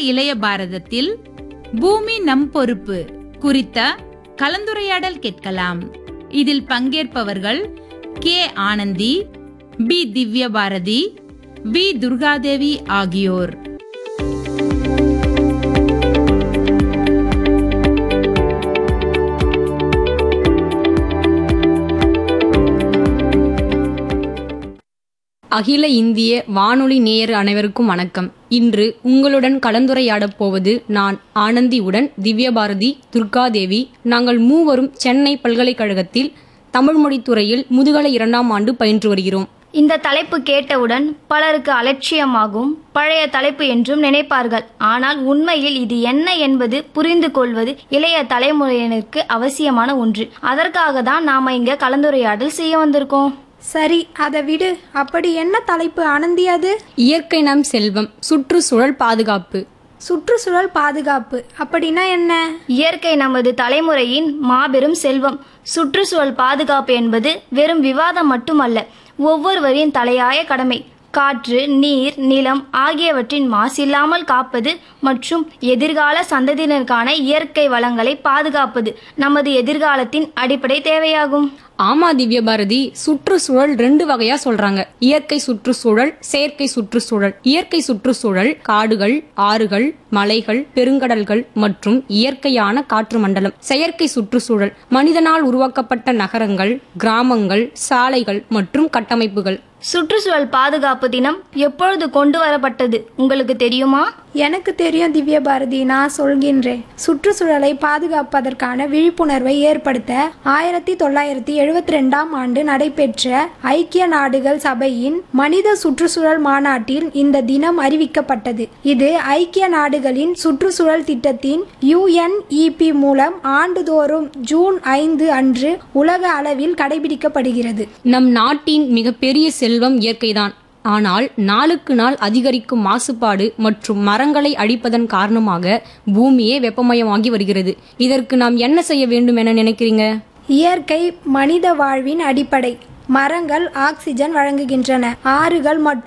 இளைய பாரதத்தில் பூமி நம் பொறுப்பு குறித்த கலந்துரையாடல் கேட்கலாம் இதில் பங்கேற்பவர்கள் கே ஆனந்தி பி திவ்ய பாரதி பி துர்காதேவி ஆகியோர் அகில இந்திய வானொலி நேயர் அனைவருக்கும் வணக்கம் இன்று உங்களுடன் கலந்துரையாடப் போவது நான் ஆனந்தியுடன் திவ்யபாரதி துர்காதேவி நாங்கள் மூவரும் சென்னை பல்கலைக்கழகத்தில் தமிழ் மொழித் துறையில் முதுகலை இரண்டாம் ஆண்டு பயின்று வருகிறோம் இந்த தலைப்பு கேட்டவுடன் பலருக்கு அலட்சியமாகும் பழைய தலைப்பு என்றும் நினைப்பார்கள் ஆனால் உண்மையில் இது என்ன என்பது புரிந்து கொள்வது இளைய தலைமுறையினருக்கு அவசியமான ஒன்று அதற்காக தான் நாம இங்க கலந்துரையாடல் செய்ய வந்திருக்கோம் சரி அதை விடு அப்படி என்ன தலைப்பு ஆனந்தி அது இயற்கை நம் செல்வம் சுற்றுச்சூழல் பாதுகாப்பு சுற்றுச்சூழல் பாதுகாப்பு அப்படின்னா என்ன இயற்கை நமது தலைமுறையின் மாபெரும் செல்வம் சுற்றுச்சூழல் பாதுகாப்பு என்பது வெறும் விவாதம் மட்டுமல்ல ஒவ்வொருவரின் தலையாய கடமை காற்று நீர் நிலம் ஆகியவற்றின் மாசில்லாமல் காப்பது மற்றும் எதிர்கால சந்ததியினருக்கான இயற்கை வளங்களை பாதுகாப்பது நமது எதிர்காலத்தின் அடிப்படை தேவையாகும் ஆமா திவ்யபாரதி சுற்றுச்சூழல் ரெண்டு வகையா சொல்றாங்க இயற்கை சுற்றுச்சூழல் செயற்கை சுற்றுச்சூழல் இயற்கை சுற்றுச்சூழல் காடுகள் ஆறுகள் மலைகள் பெருங்கடல்கள் மற்றும் இயற்கையான காற்று மண்டலம் செயற்கை சுற்றுச்சூழல் மனிதனால் உருவாக்கப்பட்ட நகரங்கள் கிராமங்கள் சாலைகள் மற்றும் கட்டமைப்புகள் சுற்றுச்சூழல் பாதுகாப்பு தினம் எப்பொழுது கொண்டு வரப்பட்டது உங்களுக்கு தெரியுமா எனக்கு தெரியும் திவ்ய பாரதி நான் சொல்கின்றேன் சுற்றுச்சூழலை பாதுகாப்பதற்கான விழிப்புணர்வை ஏற்படுத்த ஆயிரத்தி தொள்ளாயிரத்தி எழுபத்தி ரெண்டாம் ஆண்டு நடைபெற்ற ஐக்கிய நாடுகள் சபையின் மனித சுற்றுச்சூழல் மாநாட்டில் இந்த தினம் அறிவிக்கப்பட்டது இது ஐக்கிய நாடுகளின் சுற்றுச்சூழல் திட்டத்தின் யுஎன்இபி மூலம் ஆண்டுதோறும் ஜூன் ஐந்து அன்று உலக அளவில் கடைபிடிக்கப்படுகிறது நம் நாட்டின் மிகப்பெரிய செல்வம் இயற்கைதான் ஆனால் நாளுக்கு நாள் அதிகரிக்கும் மாசுபாடு மற்றும் மரங்களை அழிப்பதன் காரணமாக பூமியே வெப்பமயமாகி வருகிறது இதற்கு நாம் என்ன செய்ய வேண்டும் என நினைக்கிறீங்க இயற்கை மனித வாழ்வின் அடிப்படை மரங்கள் ஆக்சிஜன் வழங்குகின்றன ஆறுகள் மற்றும்